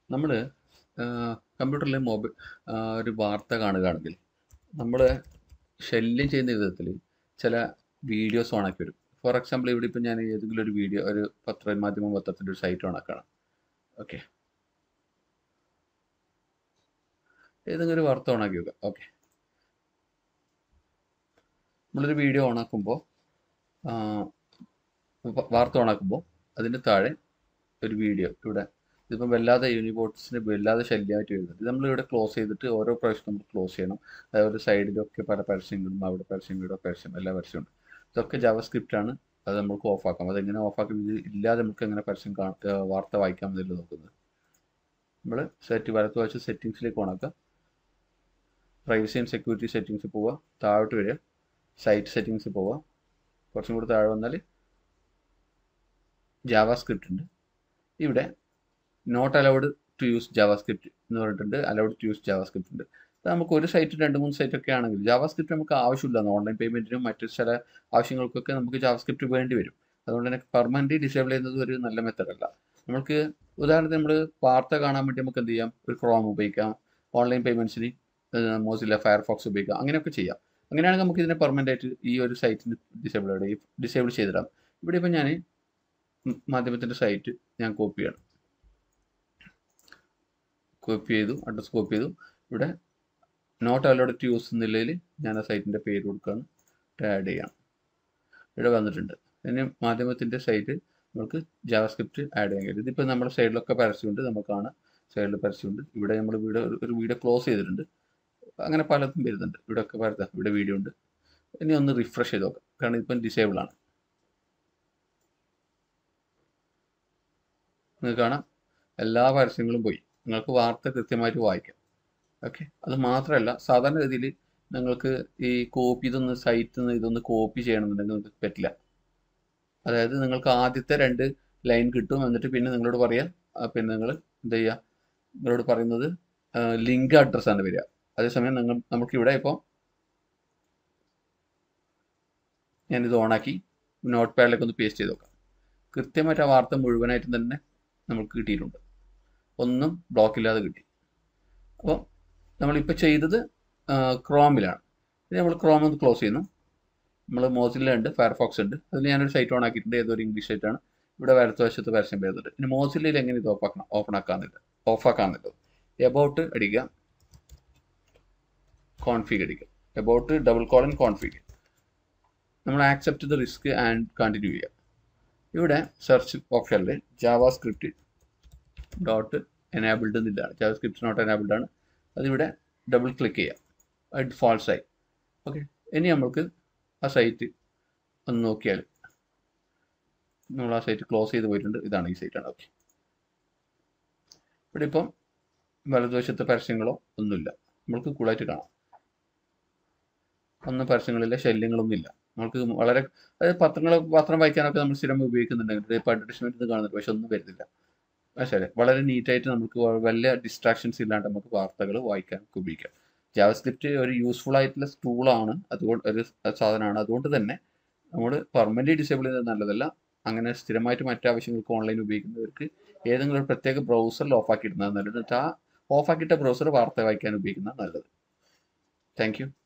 നമ്മൾ കമ്പ്യൂട്ടറിൽ മൊബൈൽ ഒരു വാർത്ത കാണുകയാണെങ്കിൽ നമ്മൾ ശല്യം ചെയ്യുന്ന വിധത്തിൽ ചില വീഡിയോസ് ഓണാക്കി വരും ഫോർ എക്സാമ്പിൾ ഇവിടെ ഇപ്പം ഞാൻ ഏതെങ്കിലും ഒരു വീഡിയോ ഒരു പത്ര മാധ്യമ പത്രത്തിൻ്റെ ഒരു സൈറ്റ് ഓണാക്കണം ഓക്കെ ഏതെങ്കിലും ഒരു വാർത്ത ഓണാക്കി വെക്കുക ഓക്കെ നമ്മളൊരു വീഡിയോ ഓണാക്കുമ്പോൾ വാർത്ത ഓണാക്കുമ്പോൾ അതിൻ്റെ താഴെ ഒരു വീഡിയോ ഇവിടെ ഇതിപ്പം വല്ലാതെ യൂണിബോട്ട്സിന് വല്ലാതെ ശല്യമായിട്ട് വരുന്നത് ഇത് നമ്മളിവിടെ ക്ലോസ് ചെയ്തിട്ട് ഓരോ പ്രാവശ്യം നമ്മൾ ക്ലോസ് ചെയ്യണം അതായത് സൈഡിലൊക്കെ പല പരസ്യങ്ങളും അവിടെ പരസ്യം ഇവിടെ പരസ്യം എല്ലാ പരസ്യമുണ്ട് ഇതൊക്കെ ജാവസ്ക്രിപ്റ്റ് ആണ് അത് നമുക്ക് ഓഫാക്കാം അതെങ്ങനെ ഓഫാക്കും ഇത് ഇല്ലാതെ നമുക്ക് എങ്ങനെ പരസ്യം കാ വാർത്ത വായിക്കാം എന്നല്ല നോക്കുന്നത് നമ്മൾ സെറ്റ് വലത്ത് വച്ച് സെറ്റിങ്സിലേക്ക് ഓണാക്കുക പ്രൈവസി ആൻഡ് സെക്യൂരിറ്റി സെറ്റിങ്സ് പോവുക താഴോട്ട് വരിക സൈറ്റ് സെറ്റിങ്സ് പോവുക കുറച്ചും കൂടി താഴെ വന്നാൽ ജാവാസ്ക്രിപ്റ്റ് ഉണ്ട് ഇവിടെ not allowed to use JavaScript എന്ന് പറഞ്ഞിട്ടുണ്ട് അലൗഡ് ടു യൂസ് ജാവാസ്ക്രിപ്റ്റ് ഉണ്ട് അത് നമുക്ക് ഒരു സൈറ്റ് രണ്ട് മൂന്ന് സൈറ്റ് ഒക്കെ ആണെങ്കിൽ ജാവാസ്ക്രിപ്റ്റ് നമുക്ക് ആവശ്യമില്ല ഓൺലൈൻ പേയ്മെൻറ്റിനും മറ്റു ചില ആവശ്യങ്ങൾക്കൊക്കെ നമുക്ക് ജാവാസ്ക്രിപ്റ്റ് വേണ്ടി വരും അതുകൊണ്ട് തന്നെ പെർമനൻ്റ് ഡിസേബിൾ ചെയ്യുന്നത് ഒരു നല്ല മെത്തഡല്ല നമുക്ക് ഉദാഹരണത്തിന് നമ്മൾ വാർത്ത കാണാൻ വേണ്ടി നമുക്ക് എന്ത് ചെയ്യാം ഒരു ക്രോം ഉപയോഗിക്കാം ഓൺലൈൻ പേയ്മെൻറ്റ്സിന് മോസില്ല ഫയർഫോക്സ് ഉപയോഗിക്കാം അങ്ങനെയൊക്കെ ചെയ്യാം അങ്ങനെയാണെങ്കിൽ നമുക്ക് ഇതിനെ പെർമനൻ്റ് ആയിട്ട് ഈ ഒരു സൈറ്റിന് ഡിസേബിൾ ഡിസേബിൾ ചെയ്തിടാം ഇവിടെ ഇപ്പം ഞാൻ മാധ്യമത്തിൻ്റെ സൈറ്റ് ഞാൻ കോപ്പി ചെയ്യണം കോപ്പി ചെയ്തു അഡ്രസ് കോപ്പി ചെയ്തു ഇവിടെ നോട്ട് അലോഡ് ടു യൂസ് എന്നുള്ളതിൽ ഞാൻ ആ സൈറ്റിൻ്റെ പേര് കൊടുക്കുകയാണ് ആഡ് ചെയ്യണം ഇവിടെ വന്നിട്ടുണ്ട് ഇനി മാധ്യമത്തിൻ്റെ സൈറ്റ് നമുക്ക് ജാവസ്ക്രിപ്റ്റ് ആഡ് ചെയ്യാൻ കഴിയും ഇതിപ്പോൾ നമ്മുടെ സൈഡിലൊക്കെ പരസ്യമുണ്ട് നമുക്ക് കാണാം സൈഡിൽ പരസ്യമുണ്ട് ഇവിടെ നമ്മൾ വീഡിയോ ഒരു വീഡിയോ ക്ലോസ് ചെയ്തിട്ടുണ്ട് അങ്ങനെ പലതും വരുന്നുണ്ട് ഇവിടെ ഒക്കെ പരത്താം ഇവിടെ വീഡിയോ ഉണ്ട് ഇനി ഒന്ന് റിഫ്രഷ് ചെയ്ത് നോക്കാം കാരണം ഇപ്പം ഡിസേബിൾ ആണ് നിങ്ങൾക്ക് കാണാം എല്ലാ പരസ്യങ്ങളും പോയി നിങ്ങൾക്ക് വാർത്ത കൃത്യമായിട്ട് വായിക്കാം ഓക്കെ അത് മാത്രമല്ല സാധാരണ ഗതിയിൽ നിങ്ങൾക്ക് ഈ കോപ്പി ഇതൊന്ന് സൈറ്റിൽ നിന്ന് ഇതൊന്ന് കോപ്പി ചെയ്യണമെന്നുണ്ടെങ്കിൽ നിങ്ങൾക്ക് പറ്റില്ല അതായത് നിങ്ങൾക്ക് ആദ്യത്തെ രണ്ട് ലൈൻ കിട്ടും എന്നിട്ട് പിന്നെ നിങ്ങളോട് പറയാം പിന്നെ നിങ്ങൾ എന്ത് ചെയ്യുക നിങ്ങളോട് പറയുന്നത് ലിങ്ക് അഡ്രസ്സാണ് വരിക അതേസമയം നിങ്ങൾ നമുക്കിവിടെ ഇപ്പോൾ ഞാനിത് ഓണാക്കി നോട്ട് പാഡിലേക്ക് ഒന്ന് പേസ്റ്റ് ചെയ്ത് നോക്കാം കൃത്യമായിട്ട് ആ വാർത്ത മുഴുവനായിട്ടും തന്നെ നമുക്ക് കിട്ടിയിട്ടുണ്ട് ഒന്നും ബ്ലോക്ക് ഇല്ലാതെ കിട്ടി അപ്പോൾ നമ്മളിപ്പോൾ ചെയ്തത് ക്രോമിലാണ് ഇനി നമ്മൾ ക്രോം ഒന്ന് ക്ലോസ് ചെയ്യുന്നു നമ്മൾ മോസില്ല ഉണ്ട് ഫയർഫോക്സ് ഉണ്ട് അതിൽ ഞാനൊരു സൈറ്റ് ഓൺ ആക്കിയിട്ടുണ്ട് ഏതൊരു ഇംഗ്ലീഷ് സൈറ്റാണ് ഇവിടെ വലത്ത് വശത്ത് പരസ്യം വരുന്നുണ്ട് ഇനി മോസില്ലയിൽ എങ്ങനെ ഇത് ഓഫ് ആക്കണം ഓപ്പൺ ആക്കാന്നില്ല ഓഫ് ആക്കാന്നില്ല എബൌട്ട് അടിക്കുക കോൺഫിഗ് അടിക്കുക എബൌട്ട് ഡബിൾ കോളൻ കോൺഫിഗ് നമ്മൾ accept the risk and continue ചെയ്യുക ഇവിടെ സെർച്ച് ഓപ്ഷനിൽ ജാവാ സ്ക്രിപ്റ്റ് ഡോട്ട് എനാബിൾഡ് എന്നില്ലാണ് ജാവാ സ്ക്രിപ്റ്റ് നോട്ട് എനാബിൾഡ് ആണ് അതിവിടെ ഡബിൾ ക്ലിക്ക് ചെയ്യാം അത് ഫാൾസ് ആയി ഓക്കെ ഇനി നമ്മൾക്ക് ആ സൈറ്റ് ഒന്ന് നോക്കിയാൽ നമ്മൾ ആ സൈറ്റ് ക്ലോസ് ചെയ്ത് പോയിട്ടുണ്ട് ഇതാണ് ഈ സൈറ്റാണ് ഓക്കെ ഇവിടെ ഇപ്പം വലതുവശത്തെ പരസ്യങ്ങളോ ഒന്നുമില്ല നമ്മൾക്ക് കൂളായിട്ട് കാണാം ഒന്നും പരസ്യങ്ങളില്ല ശല്യങ്ങളൊന്നും ഇല്ല നമുക്ക് വളരെ അതായത് പത്രങ്ങൾ പത്രം വായിക്കാനൊക്കെ നമ്മൾ സ്ഥിരം ഉപയോഗിക്കുന്നുണ്ടെങ്കിൽ ഇപ്പോൾ അഡ്വർടൈസ്മെൻറ്റ് കാണുന്നുണ്ട് പക്ഷെ ഒന്നും വരുന്നില്ല ശരി വളരെ നീറ്റായിട്ട് നമുക്ക് വലിയ ഡിസ്ട്രാക്ഷൻസ് ഇല്ലാണ്ട് നമുക്ക് വാർത്തകൾ വായിക്കാൻ ഉപയോഗിക്കാം ജാവസ്ക്രിപ്റ്റ് ഒരു യൂസ്ഫുൾ ആയിട്ടുള്ള ടൂളാണ് അതുകൊണ്ട് ഒരു സാധനമാണ് അതുകൊണ്ട് തന്നെ നമ്മൾ പെർമനൻ്റ് ഡിസേബിൾ ചെയ്യുന്നത് നല്ലതല്ല അങ്ങനെ സ്ഥിരമായിട്ട് മറ്റാവശ്യങ്ങൾക്ക് ഓൺലൈൻ ഉപയോഗിക്കുന്നവർക്ക് ഏതെങ്കിലും ഒരു പ്രത്യേക ബ്രൗസറിൽ ഓഫ് ആക്കിയിടുന്നത് നല്ലത് എന്നിട്ട് ആ ഓഫ് ആക്കിയിട്ട ബ്രൗസർ വാർത്ത വായിക്കാൻ ഉപയോഗിക്കുന്നത് നല്ലത് താങ്ക്